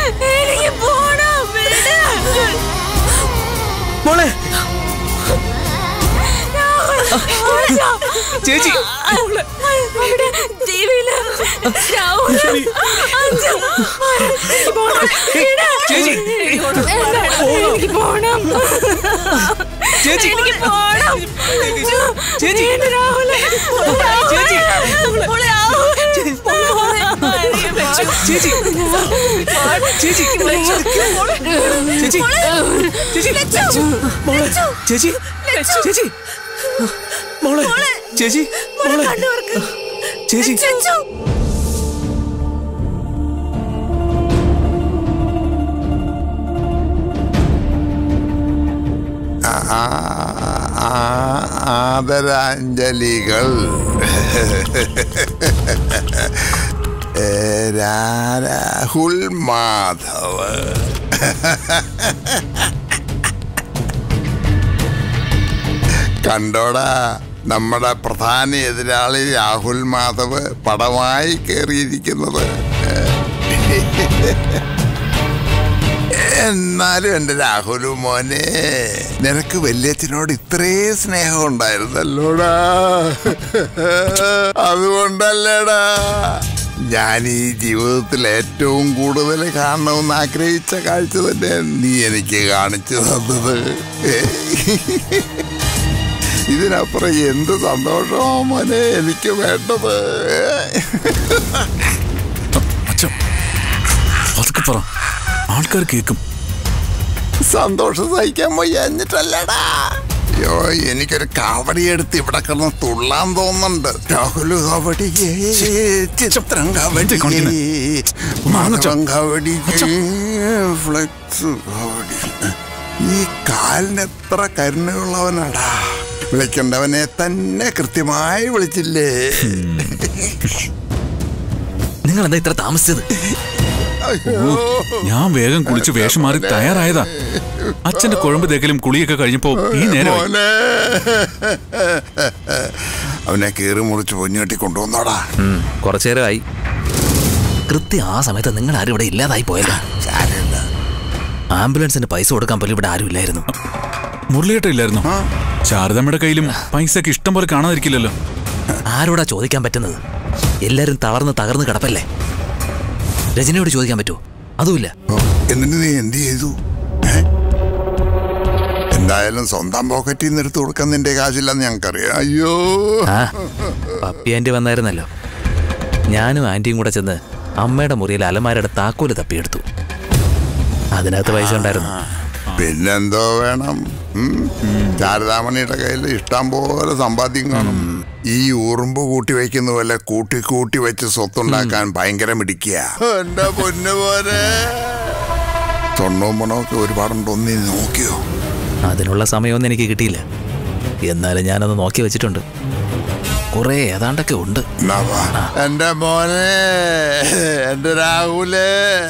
എനിക്ക് പോണം വിട്. മോളെ അച്ഛാ. ചേച്ചി അവിടെ ടിവിയില് രാഹുൽ അച്ഛാ. എനിക്ക് പോണം. വിട്. ചേച്ചി എനിക്ക് പോണം ചേച്ചി എനിക്ക് പോണം ചേച്ചി എന്റെ രാഹുലെ ചേച്ചി മോളെ രാഹുൽ ചേച്ചി ചേച്ചി ചേച്ചി ചേച്ചി മോളെ ചേച്ചി ചേച്ചി മോളെ ചേച്ചി മോളെ ചേച്ചി ആ- ആ- ആദരാഞ്ജലികൾ ഏ, രാ- രാഹുൽ മാധവ് കണ്ടോടാ നമ്മുടെ പ്രധാന എതിരാളി രാഹുൽ മാധവ് പടമായി കയറിയിരിക്കുന്നത് എന്നാലും എൻ്റെ രാഹുൽ മോനെ നിനക്ക് വല്യച്ഛനോട് ഇത്രയും സ്നേഹം ഉണ്ടായിരുന്നല്ലോടാ അതുകൊണ്ടല്ലേടാ ഞാൻ ഈ ജീവിതത്തിൽ ഏറ്റവും കൂടുതൽ കാണണമെന്ന് ആഗ്രഹിച്ച കാഴ്ച തന്നെ നീ എനിക്ക് കാണിച്ചു തന്നത് ഇതിനപ്പുറം എന്ത് സന്തോഷമോ മോനെ എനിക്ക് വേണ്ടത് അച്ഛൻ അതൊക്കെ പറ ആൾക്കാർ കേൾക്കും സന്തോഷം സഹിക്കാൻ വയ്യഞ്ഞിട്ടല്ലടാ അയ്യോ എനിക്കൊരു കാവടി എടുത്ത് ഇവിടെ കിടന്ന് തുള്ളാൻ തോന്നുന്നുണ്ട് രാഹുല് കാവടി ചിത്രം കാവടി മാധവൻ കാവടി ഫ്ലെക്സ് കാവടി ഈ കാലിന് എത്ര കരുണയുള്ളവനാടാ വിളിക്കേണ്ടവനെ തന്നെ കൃത്യമായി വിളിച്ചില്ലേ നിങ്ങൾ എന്താ ഇത്ര താമസിച്ചത് ഓ, ഞാൻ വേഗം കുളിച്ച് വേഷം മാറി തയ്യാറായതാ അച്ഛന്റെ കുഴമ്പ് തേക്കലും കുളിയൊക്കെ കഴിഞ്ഞപ്പോ ഈ നേരം മോനെ അവനെ കീറി മുറിച്ച് പൊഞ്ഞുകെട്ടി കൊണ്ടുവന്നോടാ കുറച്ചു നേരമായി കൃത്യം ആ സമയത്ത് നിങ്ങൾ ആരും ഇവിടെ ഇല്ലാതായി പോയല്ലോ സാരമില്ല ആംബുലൻസിന് പൈസ കൊടുക്കാൻ പോലും ഇവിടെ ആരും ഇല്ലായിരുന്നു മുരളിയേട്ട ഇല്ലായിരുന്നു ശാരദമ്മയുടെ കയ്യിലും പൈസക്ക് ഇഷ്ടം പോലെ കാണാതിരിക്കില്ലല്ലോ ആരോടാ ചോദിക്കാൻ പറ്റുന്നത് എല്ലാരും തളർന്ന് തകർന്ന് കിടപ്പല്ലേ രജനിയോട് ചോദിക്കാൻ പറ്റുമോ അതുമില്ല ഓ, എന്നിട്ട് നീ എന്ത് ചെയ്തു ഏ? എന്തായാലും സ്വന്തം പോക്കറ്റിൽ നിന്ന് എടുത്തു കൊടുക്കാൻ നിന്റെ കാശില്ലെന്ന് ഞങ്ങൾക്കറിയാം അയ്യോ ആ പപ്പി ആൻറ്റി വന്നായിരുന്നല്ലോ ഞാനും ആൻറ്റിയും കൂടെ ചെന്ന് അമ്മയുടെ മുറിയിൽ അലമാരയുടെ താക്കോല് തപ്പിയെടുത്തു അതിനകത്ത് പൈസ ഉണ്ടായിരുന്നു പിന്നെന്തോ വേണം ഉം? ശാരദാമണിയുടെ കയ്യിൽ ഇഷ്ടം പോലെ സമ്പാദ്യം കാണും ഈ ഉറുമ്പ് കൂട്ടി വയ്ക്കുന്ന പോലെ കൂട്ടി കൂട്ടി വെച്ച് സ്വത്തുണ്ടാക്കാൻ ഭയങ്കര മിടിക്കുക എന്റെ പൊന്നു പോലെ സ്വർണവും പണമൊക്കെ ഒരുപാടുണ്ടോ നീ നോക്കിയോ അതിനുള്ള സമയമൊന്നും എനിക്ക് കിട്ടിയില്ല എന്നാലും ഞാനത് നോക്കി വെച്ചിട്ടുണ്ട് കുറേ ഏതാണ്ടൊക്കെ ഉണ്ട് എന്നാ വാ. എന്റെ മോനെ എന്റെ രാഹുലേ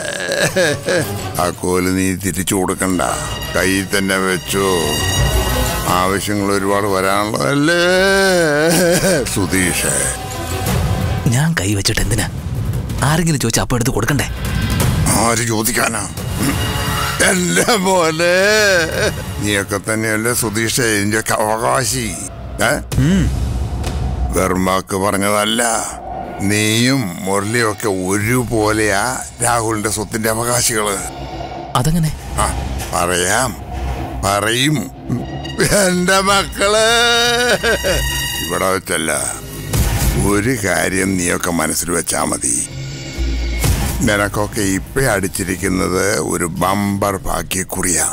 ആ കോല് നീ തിരിച്ചു കൊടുക്കണ്ട കയ്യിൽ തന്നെ വെച്ചു ആവശ്യങ്ങൾ ഒരുപാട് വരാനുള്ളതല്ലേ സുധീഷേ ഞാൻ കൈ വെച്ചിട്ട് എന്തിനാ ആരെങ്കിലും ചോദിച്ചാൽ അപ്പോൾ എടുത്ത് കൊടുക്കണ്ടേ ആര് ചോദിക്കാനാ എന്റെ മോനെ നീയൊക്കെ തന്നെയല്ലേ സുധീഷ ഇതിന്റെയൊക്കെ അവകാശി ഏ വെറുമാക്ക് പറഞ്ഞതല്ല നീയും മുരളിയും ഒക്കെ ഒരുപോലെയാ രാഹുലിന്റെ സ്വത്തിന്റെ അവകാശികള് അതങ്ങനെ ആ പറയാം പറയും എന്റെ മക്കള് ഇവിടെ വെച്ചല്ല ഒരു കാര്യം നീയൊക്കെ മനസ്സിൽ വെച്ചാ മതി നിനക്കൊക്കെ ഇപ്പൊ അടിച്ചിരിക്കുന്നത് ഒരു ബമ്പർ ഭാഗ്യക്കുറിയാ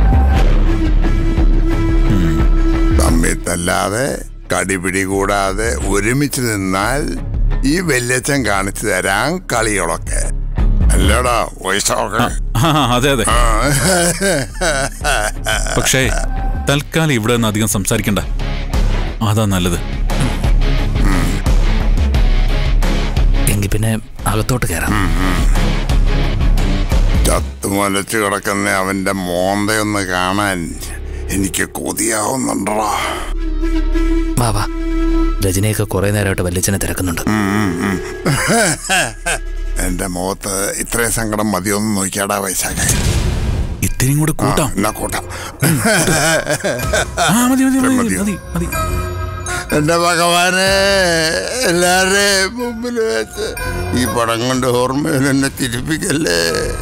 തമ്മിൽ തല്ലാതെ കടിപിടി കൂടാതെ ഒരുമിച്ച് നിന്നാൽ ഈ വല്യച്ഛൻ കാണിച്ചു തരാൻ കളികളൊക്കെ അല്ലടാ വയസ്സൊക്കെ ആ അതെ അതെ പക്ഷേ തൽക്കാലം ഇവിടെ നിന്ന് അധികം സംസാരിക്കണ്ട അതാ നല്ലത് എങ്കിൽ പിന്നെ അകത്തോട്ട് കയറാം ചത്തുമലച്ച് കിടക്കുന്ന അവന്റെ മോന്തയൊന്ന് കാണാൻ എനിക്ക് കൊതിയാവുന്നുണ്ടോ വാ വാ രജനിയൊക്കെ കുറെ നേരമായിട്ട് വല്യച്ഛനെ തിരക്കുന്നുണ്ട് എന്റെ മുഖത്ത് ഇത്രയും സങ്കടം മതിയൊന്നും നോക്കിയാടാ വൈശാഖ ഇത്തിരിയും കൂടെ കൂട്ടാം എന്നാ കൂട്ടാം ആ മതി മതി മതി മതിയോ? മതി മതി എന്റെ ഭഗവാനെ എല്ലാവരുടെയും മുമ്പിൽ വെച്ച് ഈ പടം കൊണ്ട് ഓർമ്മയിൽ എന്നെ തിരിപ്പിക്കല്ലേ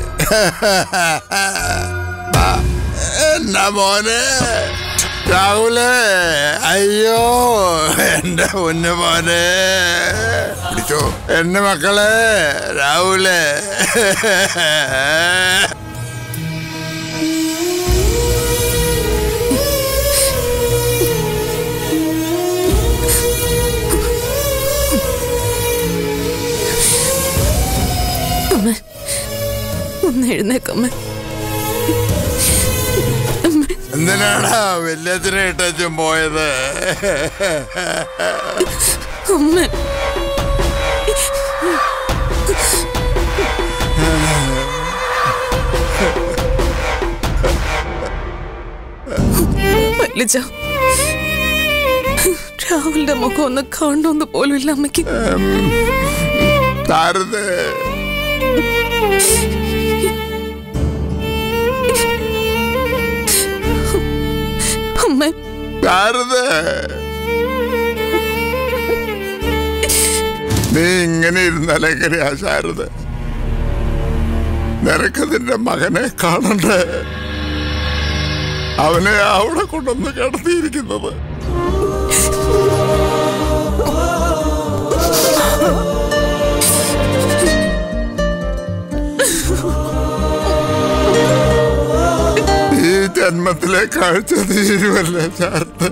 ആ, എന്നാ മോനെ രാഹുലേ അയ്യോ എന്റെ പൊന്നു മോനെ പിടിച്ചോ എന്റെ മക്കളെ രാഹുലേ അമ്മ ഒന്ന് എഴുന്നേക്കമ്മ എന്തിനാടാ വല്യച്ഛനെ ഇട്ടച്ചും പോയത് അമ്മ വല്ലിച്ച രാഹുലിന്റെ മുഖം ഒന്ന് കാണണമെന്ന് പോലും ഇല്ല അമ്മയ്ക്ക് താരത് അമ്മ താരത് നീ ഇങ്ങനെ ഇരുന്നാലേ എങ്ങനെയാ ശാരദ നിനക്ക് നിന്റെ മകനെ കാണണ്ടേ അവനെ അവിടെ കൊണ്ടൊന്ന് കിടത്തിയിരിക്കുന്നത് ഈ ജന്മത്തിലെ കാഴ്ച തീരുവല്ലേ ശാരദ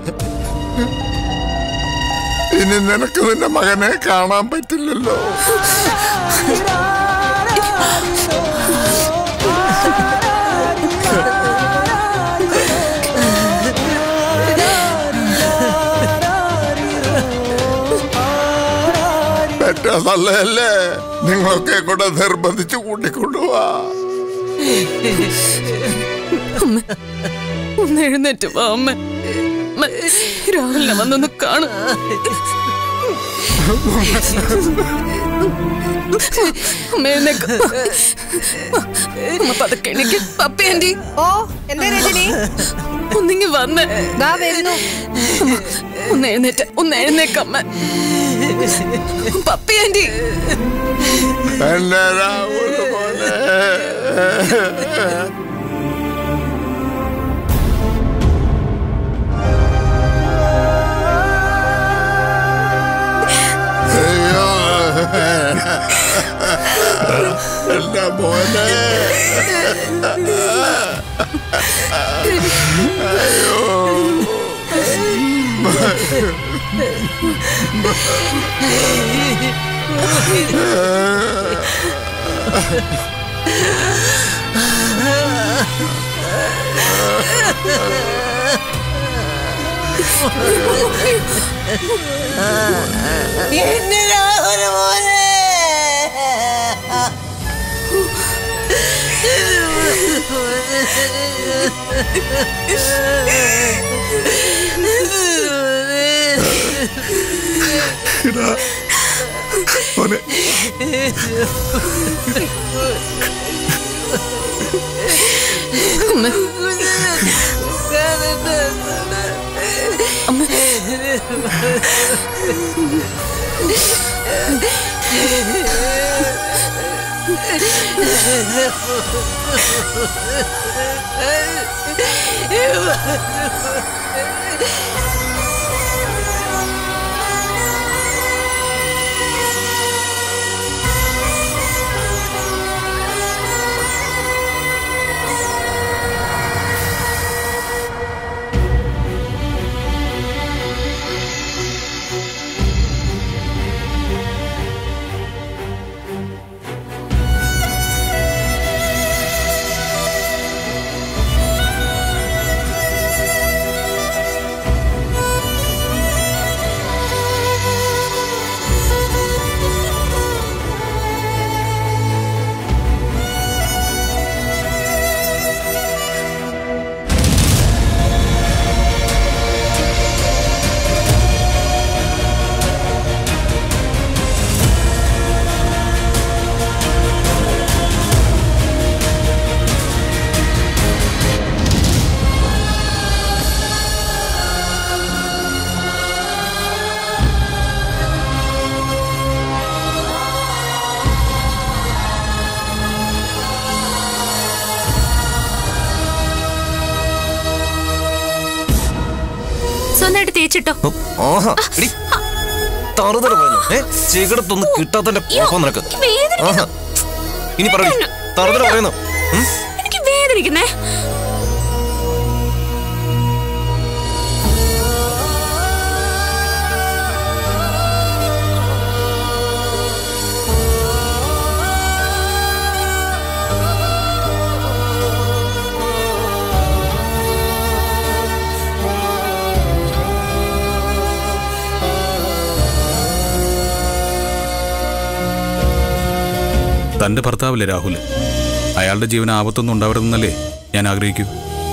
ഇനി നിനക്ക് നിന്റെ മകനെ കാണാൻ പറ്റില്ലല്ലോ പെറ്റ നല്ലതല്ലേ നിങ്ങളൊക്കെ കൂടെ നിർബന്ധിച്ച് കൂട്ടിക്കൊണ്ടുപോവാ അമ്മ ഒന്ന് എഴുന്നേറ്റ് വാ അമ്മ അമ്മ, രാഹുലിനെ വന്നൊന്ന് കാണും അമ്മ എഴുന്നേക്ക് അമ്മ പതുക്കെ എണീക്ക് പപ്പി ആന്റി ഓ എന്താ രജനി ഒന്നിങ്ങി വന്ന് ദാ വരുന്നു ഒന്ന് എഴുന്നേറ്റ് ഒന്ന് എഴുന്നേക്കമ്മ പപ്പി ആന്റി എന്റെ രാഹുൽ പോലെ അയ്യോ എന്റെ മോനെ എന്നെ രാഹുൽ മോനെ മോനെ അമ്മ അമ്മ സ്വന്തമായിട്ട് തേച്ചിട്ടോ ഓ, ആഹാ എടി തറുതറ പോയെന്നു ഏ ചികിടത്തൊന്നും കിട്ടാത്തന്റെ കോപ്പം നിനക്ക് എനിക്ക് വേദനിക്കുന്നു. ആഹാ ഇനി പറയടി തറുതറ പറയുന്നു ഉം? എനിക്ക് വേദനിക്കുന്നേ തന്റെ ഭർത്താവല്ലേ രാഹുൽ അയാളുടെ ജീവൻ ആപത്തൊന്നും ഉണ്ടാവരുതെന്നല്ലേ ഞാൻ ആഗ്രഹിക്കൂ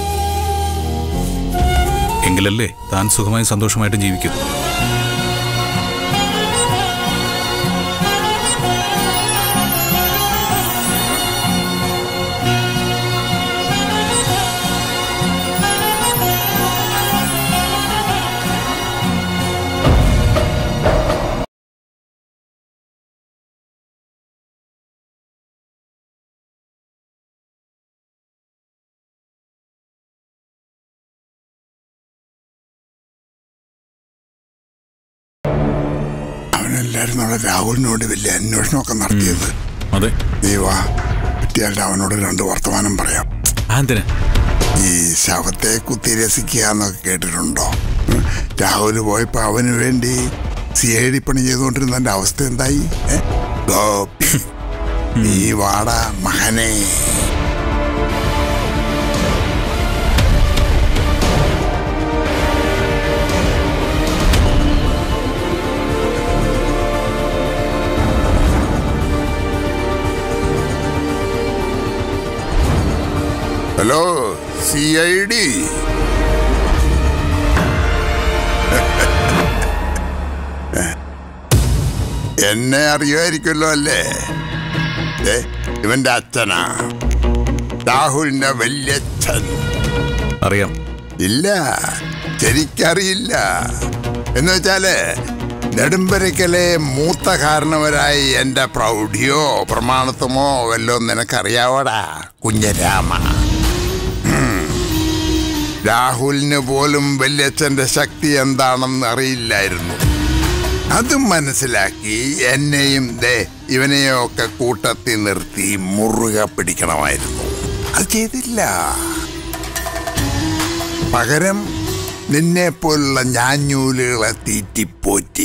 എങ്കിലല്ലേ താൻ സുഖമായും സന്തോഷമായിട്ടും ജീവിക്കൂ അവനെല്ലാരും നാളെ രാഹുലിനോട് വലിയ അന്വേഷണമൊക്കെ നടത്തിയത് അതെ നീ വാ പറ്റിയാൽ അവനോട് രണ്ട് വർത്തമാനം പറയാം എന്തിന് ഈ ശവത്തെ കുത്തി രസിക്കുക എന്നൊക്കെ കേട്ടിട്ടുണ്ടോ ഉം. രാഹുല് പോയപ്പോ അവന് വേണ്ടി സി ഐ ഡി പണി ചെയ്തുകൊണ്ടിരുന്നതിന്റെ അവസ്ഥ എന്തായി ഏ? ഗോപി നീ വാടാ മകനെ ഹലോ സി ഐ ഡി എന്നെ അറിയുമായിരിക്കുമല്ലോ അല്ലേ ഏ, ഇവന്റെ അച്ഛനാ രാഹുലിന്റെ വല്യച്ഛൻ അറിയാം ഇല്ല ശരിക്കറിയില്ല എന്ന് വെച്ചാല് നെടുമ്പരയ്ക്കലെ മൂത്ത കാരണവരായി എന്റെ പ്രൗഢിയോ പ്രമാണത്വമോ വല്ലോ നിനക്കറിയാവോടാ കുഞ്ഞരാമ ഉം. രാഹുലിന് പോലും വല്യച്ഛന്റെ ശക്തി എന്താണെന്ന് അറിയില്ലായിരുന്നു അത് മനസ്സിലാക്കി എന്നെയും ദേ ഇവനെയും ഒക്കെ കൂട്ടത്തിൽ നിർത്തി മുറുകെ പിടിക്കണമായിരുന്നു അത് ചെയ്തില്ല പകരം നിന്നെ പോലുള്ള ഞാഞ്ഞൂലുകളെ തീറ്റിപ്പോറ്റി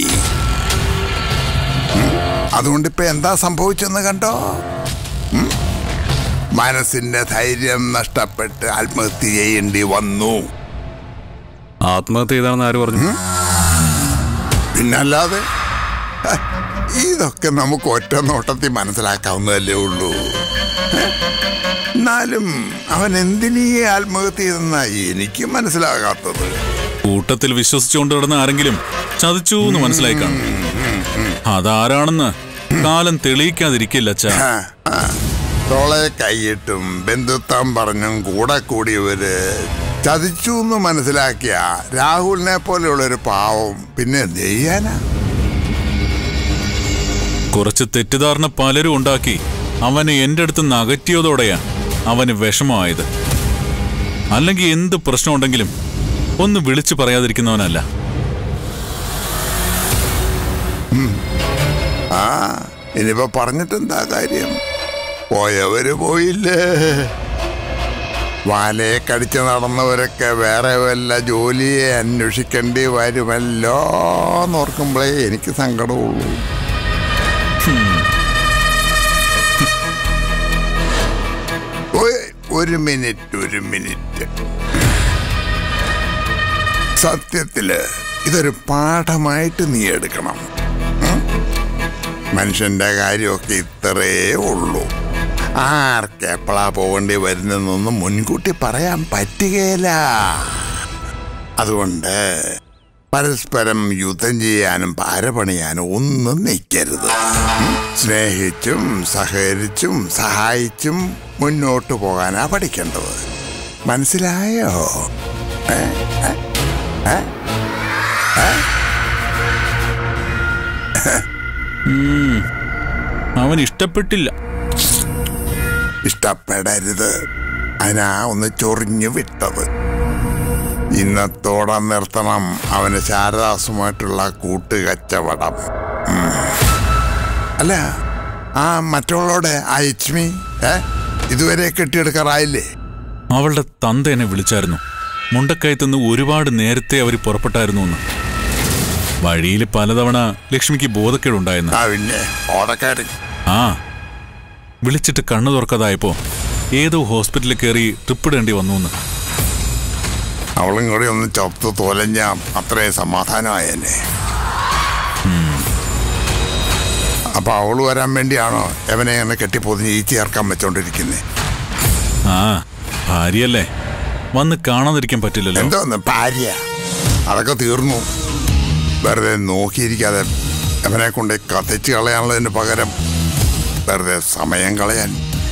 ഉം. അതുകൊണ്ട് ഇപ്പൊ എന്താ സംഭവിച്ചെന്ന് കണ്ടോ ഉം. മനസ്സിന്റെ ധൈര്യം നഷ്ടപ്പെട്ട് ആത്മഹത്യ ചെയ്യേണ്ടി വന്നു ആത്മഹത്യ ചെയ്താണെന്ന് ആര് പറഞ്ഞു പിന്നല്ലാതെ ഹ, ഇതൊക്കെ നമുക്ക് ഒറ്റ നോട്ടത്തിൽ മനസ്സിലാക്കാവുന്നതല്ലേ ഉള്ളൂ ഹ? എന്നാലും അവൻ എന്തിനീ ആത്മഹത്യ ചെയ്തെന്നാ എനിക്ക് മനസ്സിലാകാത്തത് കൂട്ടത്തിൽ വിശ്വസിച്ചുകൊണ്ട് കിടന്ന ആരെങ്കിലും ചതിച്ചു എന്ന് മനസ്സിലായി കാണും അതാരാണെന്ന് കാലം തെളിയിക്കാതിരിക്കില്ല അച്ഛാ ആ, ആ. തോളെ കൈയിട്ടും ബന്ധുത്വം പറഞ്ഞും കൂടെ കൂടിയവര് ചതിച്ചു എന്ന് മനസ്സിലാക്കിയ രാഹുലിനെ പോലെയുള്ള ഒരു പാവം പിന്നെ എന്ത് ചെയ്യാനാ കുറച്ച് തെറ്റിദ്ധാരണ പലരും ഉണ്ടാക്കി അവനെ എന്റെ അടുത്ത് നിന്ന് അകറ്റിയതോടെയാ അവന് വിഷമമായത് അല്ലെങ്കിൽ എന്ത് പ്രശ്നമുണ്ടെങ്കിലും ഒന്ന് വിളിച്ചു പറയാതിരിക്കുന്നവനല്ല ആ ഇനിയിപ്പോ പറഞ്ഞിട്ടെന്താ കാര്യം പോയവര് പോയില്ലേ വാലയെ കടിച്ച് നടന്നവരൊക്കെ വേറെ വല്ല ജോലിയെ അന്വേഷിക്കേണ്ടി വരുമല്ലോ എന്നോർക്കുമ്പോഴേ എനിക്ക് സങ്കടമുള്ളൂ ഒ- ഒരു മിനിറ്റ് ഒരു മിനിറ്റ് സത്യത്തില് ഇതൊരു പാഠമായിട്ട് നീ എടുക്കണം മനുഷ്യന്റെ കാര്യമൊക്കെ ഇത്രേ ഉള്ളൂ ആർക്ക് എപ്പോഴാ പോകേണ്ടി വരുന്നതെന്നൊന്നും മുൻകൂട്ടി പറയാൻ പറ്റുകയില്ല അതുകൊണ്ട് പരസ്പരം യുദ്ധം ചെയ്യാനും പാരപണിയാനും ഒന്നും നിൽക്കരുത് ഉം? സ്നേഹിച്ചും സഹകരിച്ചും സഹായിച്ചും മുന്നോട്ട് പോകാനാ പഠിക്കേണ്ടത് മനസ്സിലായോ ഏ? ഏ? ഏ? അവൻ ഇഷ്ടപ്പെട്ടില്ല ഇഷ്ടപ്പെടരുത് അതിനാ ഒന്ന് ചൊറിഞ്ഞു വിട്ടത് ഇന്നത്തോടെ നിർത്തണം അവന് ശാരദാസുമായിട്ടുള്ള കൂട്ടുകച്ചവടം ഉം. അല്ല ആ മറ്റുള്ളവടെ ആ ഇച്മി ഏ ഇതുവരെ കെട്ടിയെടുക്കാറായില്ലേ അവളുടെ തന്ത എന്നെ വിളിച്ചായിരുന്നു മുണ്ടക്കയത്തുനിന്ന് ഒരുപാട് നേരത്തെ അവർ പുറപ്പെട്ടായിരുന്നു എന്ന് വഴിയിൽ പലതവണ ലക്ഷ്മിക്ക് ബോധക്കേടുണ്ടായിരുന്നു ആ പിന്നെ ഓടക്കാരൻ ആ വിളിച്ചിട്ട് കണ്ണു തുറക്കാതായപ്പോ ഏതോ ഹോസ്പിറ്റലിൽ കയറി ട്രിപ്പ് ഇടേണ്ടി വന്നു എന്ന് അവളും കൂടി ഒന്ന് ചത്തു തോലഞ്ഞ അത്രയും സമാധാനമായെന്നെ അപ്പൊ അവള് വരാൻ വേണ്ടിയാണോ എവനെ എന്നെ കെട്ടിപ്പൊതിഞ്ഞ് ഈ ചേർക്കാൻ വെച്ചോണ്ടിരിക്കുന്നത് ആ ഭാര്യയല്ലേ വന്ന് കാണാതിരിക്കാൻ പറ്റില്ലല്ലോ എന്തോന്ന് ഭാര്യ അതൊക്കെ തീർന്നു വെറുതെ നോക്കിയിരിക്കാതെ അവനെ കൊണ്ട് കത്തിച്ച് കളയാനുള്ളതിന് പകരം വെറുതെ സമയം കളയാൻ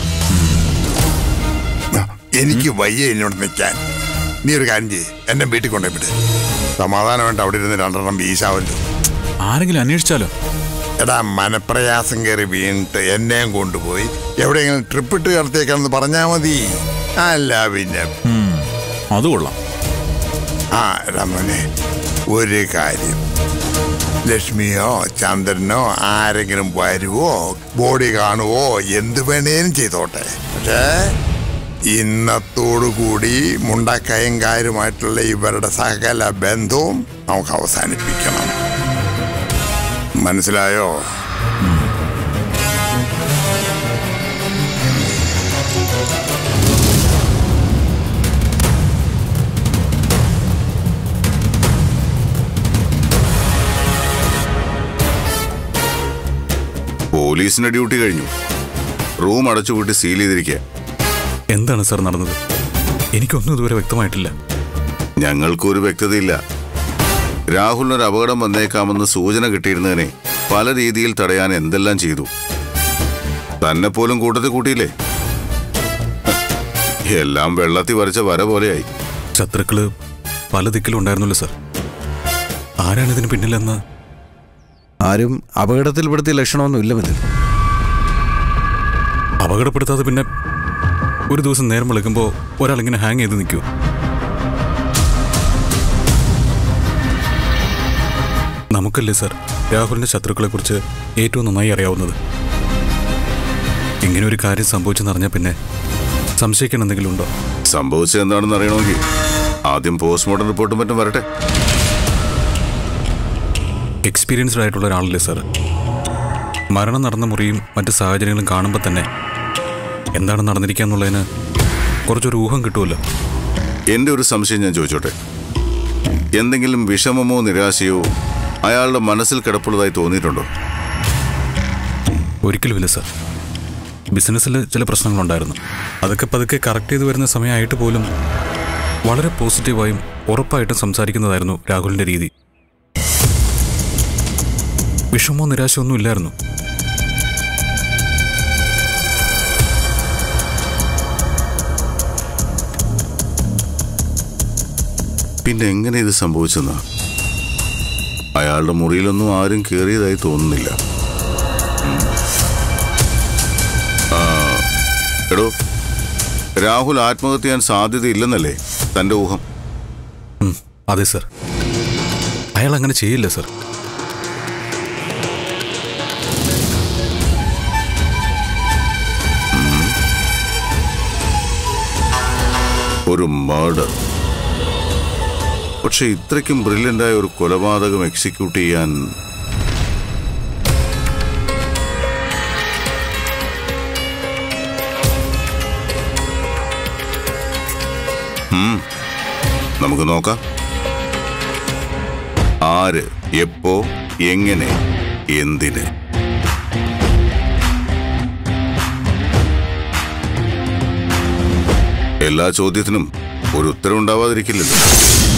എനിക്ക് വയ്യ എന്നോട് നിൽക്കാൻ നീ ഒരു കാര്യം ചെയ്യ് എന്നെ വീട്ടിൽ കൊണ്ടേ വിട് സമാധാനമായിട്ട് അവിടെ ഇരുന്ന് രണ്ടെണ്ണം വീശാവല്ലോ ആരെങ്കിലും അന്വേഷിച്ചാലോ എടാ മനപ്രയാസം കയറി വീണിട്ട് എന്നെയും കൊണ്ടുപോയി എവിടെയെങ്കിലും ട്രിപ്പ് ഇട്ട് കിടത്തേക്കാണെന്ന് പറഞ്ഞാൽ മതി അല്ല പിന്നെ ഉം, അത് കൊള്ളാം ആ രമനെ ഒരു കാര്യം ലക്ഷ്മിയോ ചന്ദ്രനോ ആരെങ്കിലും വരുവോ ബോഡി കാണുവോ എന്ത് വേണേലും ചെയ്തോട്ടെ പക്ഷേ ഇന്നത്തോടു കൂടി മുണ്ടക്കയങ്കാരുമായിട്ടുള്ള ഇവരുടെ സകല ബന്ധവും നമുക്ക് അവസാനിപ്പിക്കണം മനസ്സിലായോ പോലീസിന്റെ ഡ്യൂട്ടി കഴിഞ്ഞു റൂം അടച്ചുപൂട്ടി സീൽ ചെയ്തിരിക്കുക എന്താണ് സാർ നടന്നത് എനിക്കൊന്നും ഇതുവരെ വ്യക്തമായിട്ടില്ല ഞങ്ങൾക്കൊരു വ്യക്തതയില്ല രാഹുലിനൊരു അപകടം വന്നേക്കാമെന്ന് സൂചന കിട്ടിയിരുന്നതിനെ പല രീതിയിൽ തടയാൻ എന്തെല്ലാം ചെയ്തു തന്നെ പോലും കൂട്ടത്തിൽ കൂട്ടിയില്ലേ എല്ലാം വെള്ളത്തിൽ വരച്ച വര പോലെയായി ശത്രുക്കള് പല ദിക്കിലും ഉണ്ടായിരുന്നല്ലോ സാർ ആരാണ് ഇതിന് പിന്നിലെന്ന് ആരും അപകടത്തിൽപ്പെടുത്തിയ ലക്ഷണമൊന്നും ഇതിൽ അപകടപ്പെടുത്താതെ പിന്നെ ഒരു ദിവസം നേരം വിളിക്കുമ്പോൾ ഒരാൾ ഇങ്ങനെ ഹാങ് ചെയ്ത് നിൽക്കൂ നമുക്കല്ലേ സാർ രാഹുലിന്റെ ശത്രുക്കളെ കുറിച്ച് ഏറ്റവും നന്നായി അറിയാവുന്നത് ഇങ്ങനെ ഒരു കാര്യം സംഭവിച്ചെന്നറിഞ്ഞാൽ പിന്നെ സംശയിക്കാൻ എന്തെങ്കിലും ഉണ്ടോ സംഭവിച്ചത് എന്താണെന്ന് അറിയണമെങ്കിൽ ആദ്യം പോസ്റ്റ്മോർട്ടം റിപ്പോർട്ടും മറ്റും വരട്ടെ എക്സ്പീരിയൻസ്ഡ് ആയിട്ടുള്ള ഒരാളല്ലേ സാർ മരണം നടന്ന മുറിയും മറ്റ് സാഹചര്യങ്ങളും കാണുമ്പോൾ തന്നെ എന്താണ് നടന്നിരിക്കുക എന്നുള്ളതിന് കുറച്ചൊരു ഊഹം കിട്ടുമല്ലോ എന്റെ ഒരു സംശയം ഞാൻ ചോദിച്ചോട്ടെ എന്തെങ്കിലും വിഷമമോ നിരാശയോ അയാളുടെ മനസ്സിൽ കിടപ്പുള്ളതായി തോന്നിയിട്ടുണ്ടോ ഒരിക്കലുമില്ല സാർ ബിസിനസ്സിൽ ചില പ്രശ്നങ്ങളുണ്ടായിരുന്നു അതൊക്കെ പതുക്കെ കറക്റ്റ് ചെയ്ത് വരുന്ന സമയമായിട്ട് പോലും വളരെ പോസിറ്റീവായും ഉറപ്പായിട്ടും സംസാരിക്കുന്നതായിരുന്നു രാഹുലിൻ്റെ രീതി വിഷമോ നിരാശയോ ഒന്നും ഇല്ലായിരുന്നു പിന്നെ എങ്ങനെ ഇത് സംഭവിച്ചെന്നാ അയാളുടെ മുറിയിലൊന്നും ആരും കയറിയതായി തോന്നുന്നില്ല ഉം. ആ, എടോ രാഹുൽ ആത്മഹത്യ ചെയ്യാൻ സാധ്യതയില്ലെന്നല്ലേ തന്റെ ഊഹം ഉം, അതെ സാർ അയാൾ അങ്ങനെ ചെയ്യില്ല സാർ ഒരു മർഡർ പക്ഷെ ഇത്രയ്ക്കും ബ്രില്യൻ്റായ ഒരു കൊലപാതകം എക്സിക്യൂട്ട് ചെയ്യാൻ ഉം, നമുക്ക് നോക്കാം ആര് എപ്പോ എങ്ങനെ എന്തിന് എല്ലാ ചോദ്യത്തിനും ഒരു ഉത്തരം ഉണ്ടാവാതിരിക്കില്ലല്ലോ